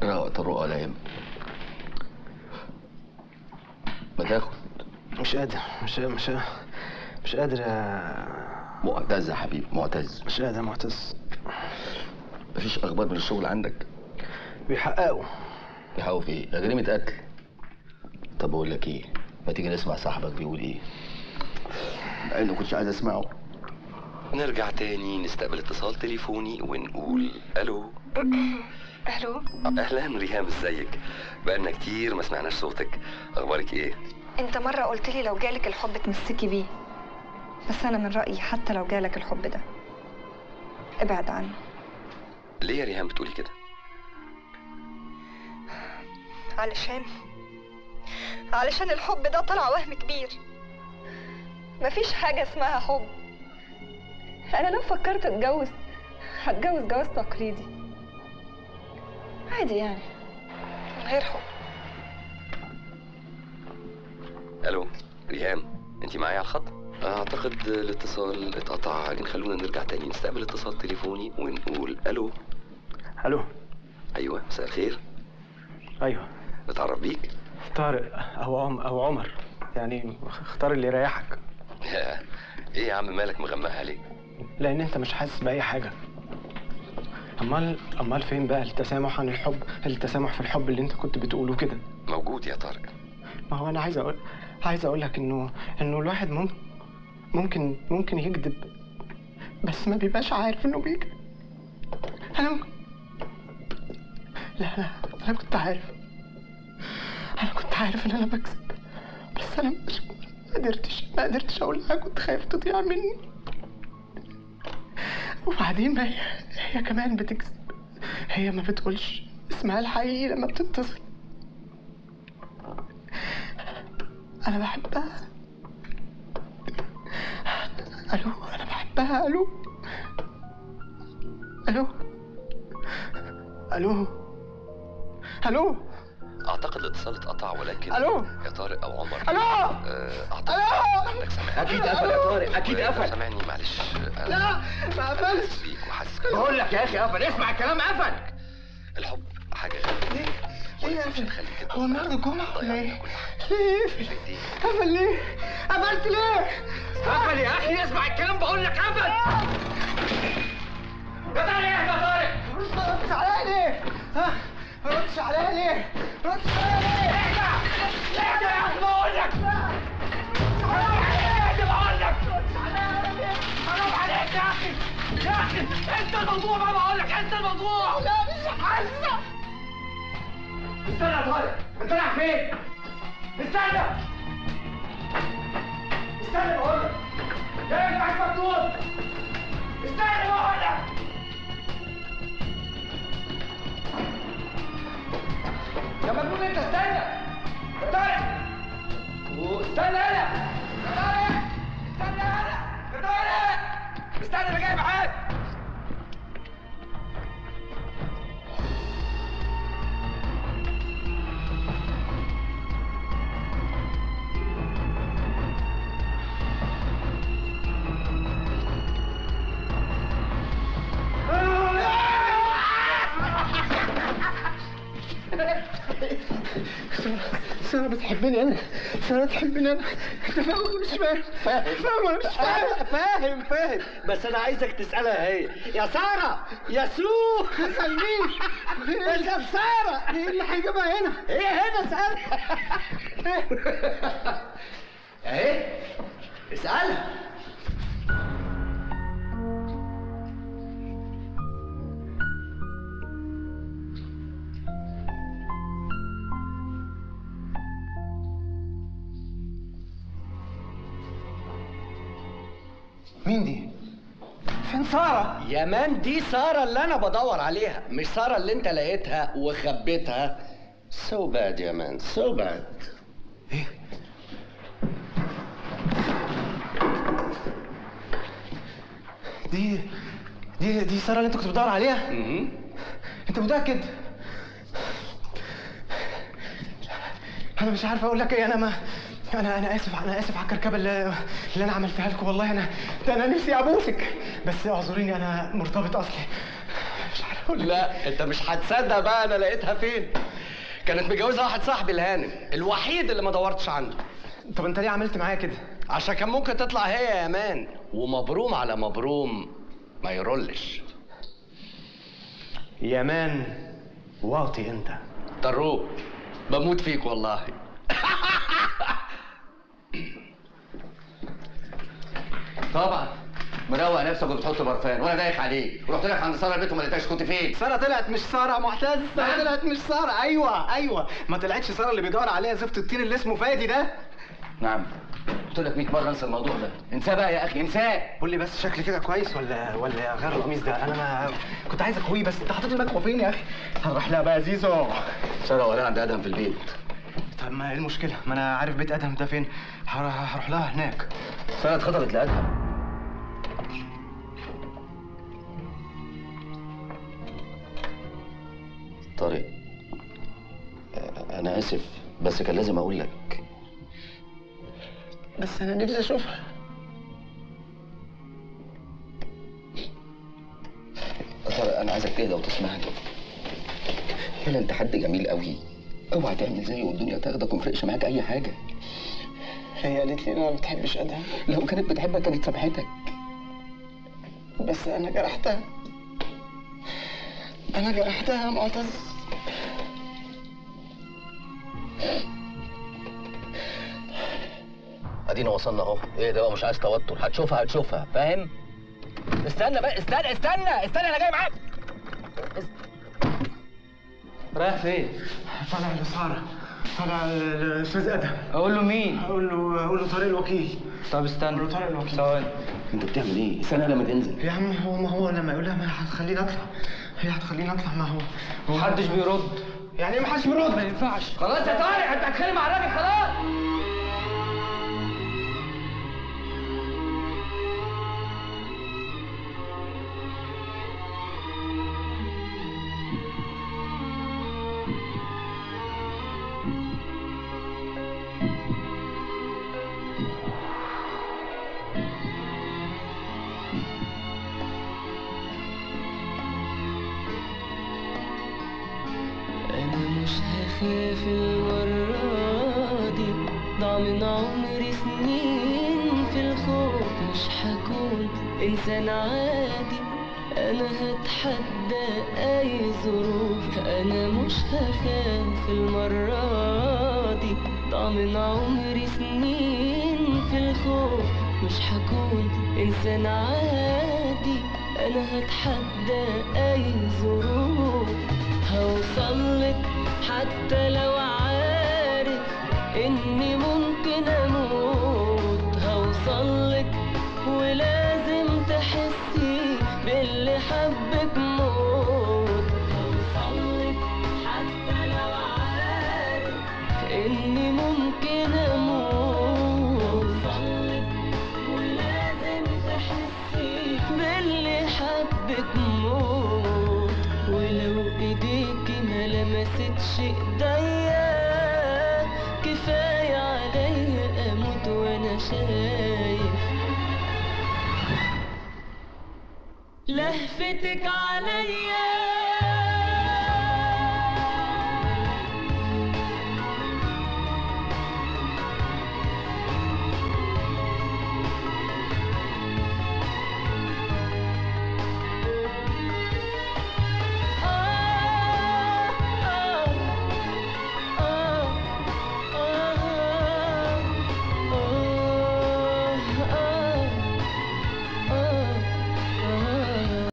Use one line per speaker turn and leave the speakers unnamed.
روق طرق ولا يهمك ما تاخد
مش قادر مش مش مش قادر يا
معتز يا حبيبي معتز
مش قادر يا معتز
مفيش اخبار من الشغل عندك
بيحققوا
بيحاول في ايه؟ ده جريمه قتل طب اقول لك ايه ما تيجي نسمع صاحبك بيقول ايه مع انه كنتش عايز اسمعه
نرجع تاني نستقبل اتصال تليفوني ونقول الو
الو
اهلا ريهام ازيك بقالنا كتير ما سمعناش صوتك اخبارك ايه
انت مره قلت لي لو جالك الحب تمسكي بيه بس انا من رايي حتى لو جالك الحب ده ابعد عنه
ليه يا ريهام بتقولي كده
علشان علشان الحب ده طلع وهم كبير مفيش حاجة اسمها حب أنا لو فكرت أتجوز هتجوز جواز تقليدي عادي يعني من غير حب
الو ريهام انت معايا على الخط اعتقد الاتصال اتقطع لكن خلونا نرجع تاني نستقبل اتصال تليفوني ونقول الو
الو
ايوه مساء الخير
ايوه
نتعرف بيك
طارق او عم او عمر يعني اختار اللي يريحك
يا، ايه يا عم مالك مغمقها ليه
لان انت مش حاسس باي حاجه امال امال فين بقى التسامح عن الحب التسامح في الحب اللي انت كنت بتقوله كده
موجود يا طارق
ما هو انا عايز اقول عايز اقول لك انه انه الواحد ممكن ممكن ممكن يكذب بس ما بيبقاش عارف انه بيكذب انا ممكن لا لا انا كنت عارف انا كنت عارف ان انا بكذب بس انا مش ما قدرتش ما قدرتش اقول لها كنت خايف تضيع مني وبعدين ما هي هي كمان بتكذب هي ما بتقولش اسمها الحقيقي لما بتتصل انا بحبها الو انا بحبها الو الو الو الو
اعتقد الاتصال اتقطع ولكن
ألو؟
يا طارق او عمر
ألو؟
آه، اعتقد
ألو؟
انك سامعني
أكيد قفل يا طارق، أكيد
ولو
قفل.
سامعني معلش
لا
انا
ما قفلش
حاسس بيك وحاسس
بقول لك يا اخي قفل اسمع الكلام قفل
الحب حاجه غريبه
ليه؟ ليه
ولكن مش
قفل؟
هنخليك تبقى
هو النهارده جمعة
ضيعنا
ليه؟
كل حاجة.
ليه؟
في ايديك
قفل ليه؟ قفلت ليه؟
قفل يا اخي اسمع الكلام بقول لك قفل يا طارق اهدى يا طارق
ما ردتش عليا ليه؟ ها؟ ما ردتش عليا ليه؟ ما ردتش عليا ليه؟
اهدى اهدى يا اخي بقول لك اهدى بقول لك حرام عليك يا اخي يا اخي انت الموضوع بقى بقول لك انت الموضوع
لا مش حاسة
استنى يا طارق انت رايح فين؟ استنى استنى بقول لك ايه انت عايز مجنون استنى بقول لك يا مجنون انت استنى يا طارق استنى هنا يا طارق استنى هنا يا طارق استنى انا جاي معاك
سارة بتحبني أنا سارة بتحبني أنا أنت فاهم ولا مش فاهم؟
فاهم
فاهم ولا مش فاهم؟
فاهم فاهم بس انا عايزك تسالها هي يا ساره يا سو
خليني
اسال ساره
إيه اللي هيجيبها هنا؟
ايه هنا اسالها اهي اسالها
مين دي؟ فين سارة؟
يا مان دي ساره اللي انا بدور عليها مش ساره اللي انت لقيتها وخبيتها سو باد يا مان سو باد
إيه؟ دي دي دي سارة اللي أنت كنت بتدور عليها؟ أنت متأكد؟ أنا مش عارف أقول لك إيه أنا ما أنا أنا آسف أنا آسف على الكركبة اللي اللي أنا عملتها لكم والله أنا ده أنا نفسي أبوسك بس اعذريني أنا مرتبط أصلي مش عارف لا انت مش هتصدق بقى انا لقيتها فين كانت متجوزه واحد صاحبي الهانم الوحيد اللي ما دورتش عنده
طب انت ليه عملت معايا كده
عشان كان ممكن تطلع هي يا مان ومبروم على مبروم ما يرولش
يا مان واطي انت
طروق بموت فيك والله
طبعا مروق نفسك وبتحط برفان وانا دايخ عليك ورحت لك عند ساره البيت وما لقيتكش كنت فين
ساره طلعت مش ساره معتز ساره طلعت مش ساره ايوه ايوه ما طلعتش ساره اللي بيدور عليها زفت الطين اللي اسمه فادي ده
نعم قلت لك 100 مره انسى الموضوع ده انساه بقى يا اخي انساه
قول لي بس شكلي كده كويس ولا ولا غير القميص ده انا ما كنت عايز اكويه بس انت حاطط المكوه فين يا اخي هنروح لها بقى يا زيزو
ساره ولا عند ادهم في البيت
طب ما ايه المشكله ما انا عارف بيت ادهم ده فين هروح هروح لها هناك
ساره اتخطبت لادهم طارق آه، انا اسف بس كان لازم اقول لك
بس انا نفسي اشوفها
طارق انا عايزك تهدى وتسمعني فعلا انت حد جميل قوي اوعى تعمل زيه والدنيا تاخدك وما يفرقش معاك اي حاجه
هي قالت لي انها ما بتحبش ادهم
لو كانت بتحبك كانت سامحتك
بس انا جرحتها انا جرحتها يا معتز
ادينا وصلنا اهو ايه ده بقى مش عايز توتر هتشوفها هتشوفها فاهم استنى بقى استنى استنى استنى انا جاي معاك
رايح فين طالع لساره طالع الاستاذ ادهم
اقول له مين
اقول له اقول له طارق الوكيل
طب استنى
اقول له طارق الوكيل
ثواني
انت بتعمل ايه استنى لما تنزل
يا عم هو ما هو لما يقول لها ما هتخليني اطلع هي هتخليني اطلع ما هو هو
محدش بيرد
يعني ايه ما حدش بيرد
ما ينفعش
خلاص يا طارق انت هتتكلم مع الراجل خلاص
أنا مش هخاف المرة دي ضاع من عمري سنين في الخوف مش هكون إنسان عادي أنا هتحدى أي ظروف أنا مش هخاف المرة دي ضاع من عمري سنين في الخوف مش هكون إنسان عادي أنا هتحدى أي ظروف هوصلك حتى لو عارف إني ممكن أموت هوصلك ولازم تحسي باللي حبك موت هوصلك حتى لو عارف إني ممكن أموت هوصلك ولازم تحسي باللي حبك موت ولو ايديكي ما لمستش ايديا كفاية عليا اموت وانا شايف لهفتك عليا